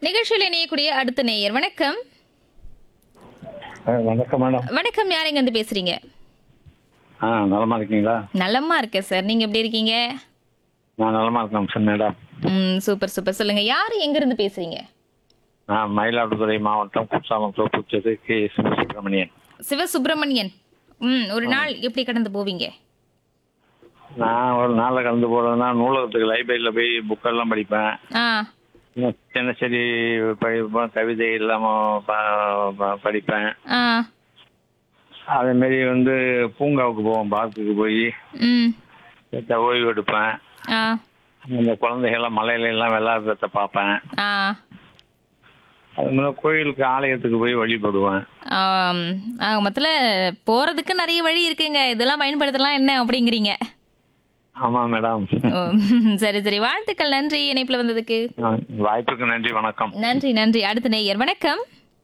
நிகழ்ச்சியில் இணையக்கூடிய அடுத்த நேயர் வணக்கம் ஆ, வணக்கம் மேடம் வணக்கம் யார் எங்க இருந்து பேசுறீங்க ஆ நலமா இருக்கீங்களா நலமா இருக்கேன் சார் நீங்க எப்படி இருக்கீங்க நான் நலமா இருக்கேன் சார் மேடம் ம் சூப்பர் சூப்பர் சொல்லுங்க யார் எங்க இருந்து பேசுறீங்க நான் மயிலாடுதுறை மாவட்டம் குற்றாலம் தோப்புச்சது கே சுப்பிரமணியன் சிவசுப்பிரமணியன் ம் ஒரு நாள் எப்படி கடந்து போவீங்க நான் ஒரு நாளில் கலந்து போகிறதுனா நூலகத்துக்கு லைப்ரரியில் போய் புக்கெல்லாம் படிப்பேன் ஆ இன்னும் சின்ன செடி படிப்பேன் கவிதை இல்லாமல் படிப்பேன் ஆ அதேமாரி வந்து பூங்காவுக்கு போவோம் பார்க்குக்கு போய் ம் ஓய்வு எடுப்பேன் ஆ இந்த குழந்தைகள்லாம் மலையில எல்லாம் விளையாடுறத பார்ப்பேன் ஆ அது மாதிரி கோயிலுக்கு ஆலயத்துக்கு போய் வழிபடுவேன் ஆம், ஆக மொத்தத்தில் போறதுக்கு நிறைய வழி இருக்குங்க இதெல்லாம் பயன்படுத்தலாம் என்ன அப்படிங்கிறீங்க ஆமாம் மேடம் ஓ, சரி சரி வாழ்த்துக்கள் நன்றி இணைப்புல வந்ததுக்கு ஆ, வாய்ப்புக்கு நன்றி வணக்கம் நன்றி நன்றி அடுத்த நேயர் வணக்கம்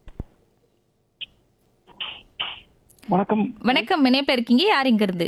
வணக்கம் வணக்கம் இணைப்புல இருக்கீங்க யார் இங்க இருந்து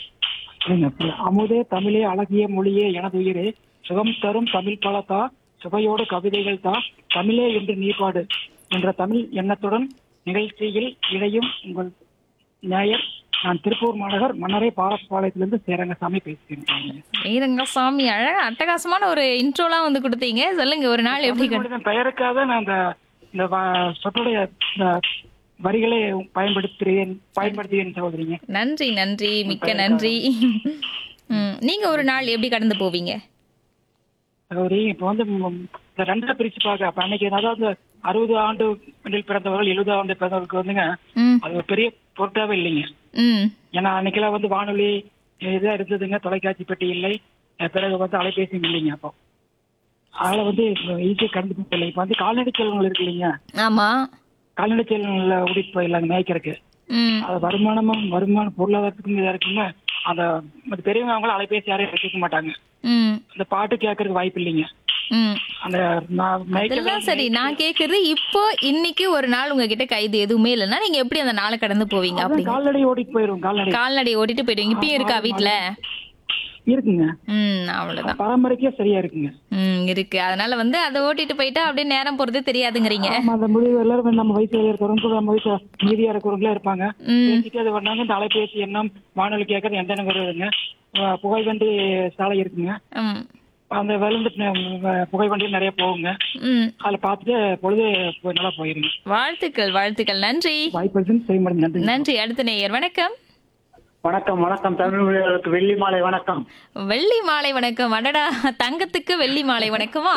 அமுதே தமிழே அழகிய மொழியே எனது உயிரே சுகம் தரும் தமிழ் பலத்தா சுவையோடு கவிதைகள் தா தமிழே என்று நீபாடு என்ற தமிழ் எண்ணத்துடன் நிகழ்ச்சியில் இணையும் உங்கள் நேயர் நான் திருப்பூர் மாநகர் மன்னரை பாரப்பாளையத்திலிருந்து சேரங்கசாமி பேசுகிறேன் வீரங்கசாமி அழகா அட்டகாசமான ஒரு இன்ட்ரோலாம் வந்து கொடுத்தீங்க சொல்லுங்க ஒரு நாள் எப்படி கட- தமிழ் பெயருக்காக நான் அந்த இந்த வ- சொற்றுடைய இந்த வரிகளை பயன்படுத்துகிறேன் பயன்படுத்துகிறேன் சகோதரிங்க நன்றி நன்றி மிக்க நன்றி ம், நீங்க ஒரு நாள் எப்படி கடந்து போவீங்க சகோதரி இப்ப வந்து ம், இந்த ரெண்டா பிரிச்சு பார்க்க அப்ப அன்னைக்கு அதாவது அறுபது ஆண்டு பிறந்தவர்கள் எழுபது ஆண்டு பிறந்தவர்களுக்கு வந்துங்க ம் அது ஒரு பெரிய பொருட்டாவே இல்லைங்க ம் ஏன்னா அன்னைக்கெல்லாம் வந்து வானொலி இதா இருந்ததுங்க தொலைக்காட்சி பெட்டி இல்லை அஹ் பிறகு வந்து அலைபேசியும் இல்லைங்க அப்போ அதனால வந்து ஈஸியாக கடந்து போகல இப்ப வந்து கால்நடை செல்வங்கள் இருக்கு இல்லைங்க ஆமா கால்நடை செல்வங்களை ஓடிட்டு போயிடலாங்க மேய்க்கிறதுக்கு ம் அது வருமானமும் வருமான பொருளாதாரத்துக்கும் இதா இருக்குங்க அந்த மத்த பெரியவங்க அவங்களும் அலைபேசி யாரையும் வச்சுக்க மாட்டாங்க ம் அந்த பாட்டு கேட்கறதுக்கு வாய்ப்பு இல்லைங்க ம் அந்த நான் மேய்க்க அதெல்லாம் சரி நான் கேக்குறது இப்போ இன்னைக்கு ஒரு நாள் உங்ககிட்ட கைது எதுவுமே இல்லைன்னா நீங்க எப்படி அந்த நாளை கடந்து போவீங்க அதான் அப்படிங்க கால்நடை ஓடிட்டு போயிரும் கால்நடை கால்நடை ஓட்டிட்டு போயிடுவீங்க இப்பயும் இருக்கா வீட்ல இருக்குங்க ம் அவ்வளவுதான் பராமரிக்கே சரியா இருக்குங்க ம் இருக்கு அதனால வந்து அதை ஓட்டிட்டு போயிட்டா அப்படியே நேரம் போறது தெரியாதுங்கிறீங்க ஆமா அந்த முடிவு எல்லாரும் நம்ம வயசுல இருக்கிறவங்க நம்ம வயசு மீதியா இருக்கிறவங்களே இருப்பாங்க ம் பேசிட்டு அது பண்ணாங்க இந்த அலைபேசி எண்ணம் வானொலி கேட்கறது எந்த எண்ணம் வருதுங்க அஹ் புகைவண்டி சாலை இருக்குங்க ம் அந்த விழுந்து புகைவண்டி நிறைய போகுங்க ம் அதுல பார்த்துட்டு பொழுது போய் நல்லா போயிருங்க வாழ்த்துக்கள் வாழ்த்துக்கள் நன்றி வாய்ப்பு இருக்குன்னு செய்ய முடியும் நன்றி நன்றி அடுத்த நேயர் வணக்கம் வணக்கம் வணக்கம் தமிழ் மொழிகளுக்கு வெள்ளி மாலை வணக்கம் வெள்ளி மாலை வணக்கம் அடடா தங்கத்துக்கு வெள்ளி மாலை வணக்கமா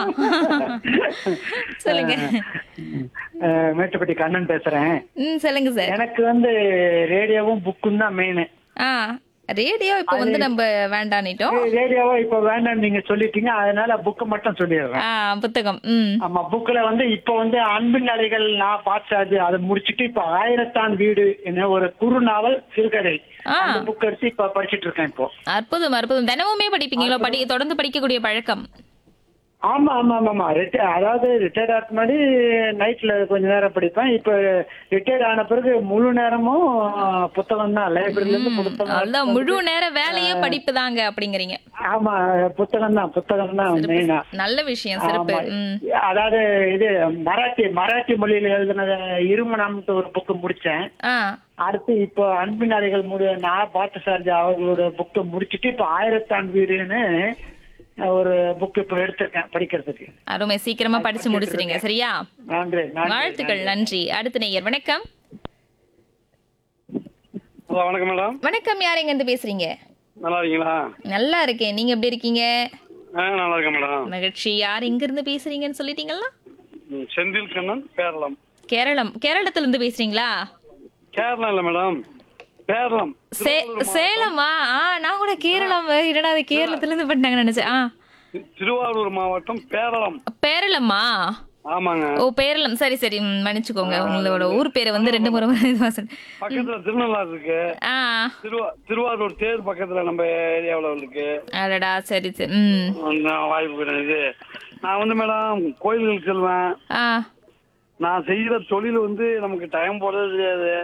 சொல்லுங்க அஹ், மேட்டுப்பட்டி கண்ணன் பேசுறேன் ம் சொல்லுங்க சார் எனக்கு வந்து ரேடியோவும் புக்கும் தான் மெயின் ஆ ரேடியோ இப்போ வந்து நம்ம வேண்டானிட்டோம் ரேடியோவை இப்ப வேண்டாம் நீங்க சொல்லிட்டீங்க அதனால புக்கு மட்டும் சொல்லிடுறேன் ஆ புத்தகம் ம் ஆமா புக்ல வந்து இப்ப வந்து அன்பின் அலைகள் நான் பார்த்தாது அதை முடிச்சிட்டு இப்ப ஆயிரத்தான் வீடு என்ன ஒரு குறு நாவல் சிறுகதை ஆ. அந்த புக் எடுத்து இப்ப படிச்சிட்டு இருக்கேன் இப்போ அற்புதம் அற்புதம் தினமுமே படிப்பீங்களோ படி தொடர்ந்து படிக்கக்கூடிய பழக்கம் ஆமா ஆமா ஆமா ஆமா ரிட்டை அதாவது ரிட்டையர்ட் ஆக முன்னாடி நைட்ல கொஞ்ச நேரம் படிப்பேன் இப்ப ரிட்டையர்ட் ஆன பிறகு முழு நேரமும் புத்தகம் தான் லைப்ரரியில இருந்து புத்தகம் அவ்வளவுதான் முழு நேர வேலையே படிப்பு தாங்க அப்படிங்கிறீங்க ஆமா புத்தகம் தான் புத்தகம் தான் மெயினா நல்ல விஷயம் சிறப்பு ம் அதாவது இது மராட்டி மராட்டி மொழியில எழுதின இருமணம்ட்டு ஒரு புக்கு முடிச்சேன் ஆ அடுத்து இப்போ அன்பின் அறைகள் முடி நான் பார்த்த சார்ஜ் அவர்களோட புக்கை முடிச்சிட்டு இப்போ ஆயிரத்தான் வீடுன்னு ஒரு புக் இப்போ எடுத்திருக்கேன் படிக்கிறதுக்கு அருமை சீக்கிரமா படிச்சு முடிச்சிருங்க சரியா நன்றி நன்றி வாழ்த்துக்கள் நன்றி அடுத்த நேயர் வணக்கம் ஹலோ வணக்கம் மேடம் வணக்கம் யார் எங்க இருந்து பேசுறீங்க நல்லா இருக்கீங்களா நல்லா இருக்கேன் நீங்க எப்படி இருக்கீங்க ஆ நல்லா இருக்கேன் மேடம் மகிழ்ச்சி யார் எங்க இருந்து பேசுறீங்கன்னு சொல்லிட்டீங்களா ம், செந்தில் கண்ணன் கேரளம் கேரளம் கேரளத்துல இருந்து பேசுறீங்களா கேரளம் இல்லை மேடம் கேரளம் சே சேலமா ஆ நான் கூட கேரளம் என்னடா அது கேரளத்துல இருந்து பண்ணாங்க நினைச்சேன் ஆ தி- திருவாரூர் மாவட்டம் பேரளம் பேரளமா ஆமாங்க ஓ பேரளம் சரி சரி ம், மன்னிச்சுக்கோங்க உங்களோட ஊர் பேரை வந்து ரெண்டு முறை இதுவா சொன்னேன். பக்கத்துல திருநள்ளாறு இருக்கு ஆ திருவா திருவாரூர் தேர் பக்கத்துல நம்ம ஏரியாவில் இருக்கு அடடா சரி சரி ம் நான் வாய்ப்பு கிடையாது நான் வந்து மேடம் கோயில்களுக்கு செல்வேன் ஆ நான் செய்யற தொழில் வந்து நமக்கு டைம் போடுறது தெரியாது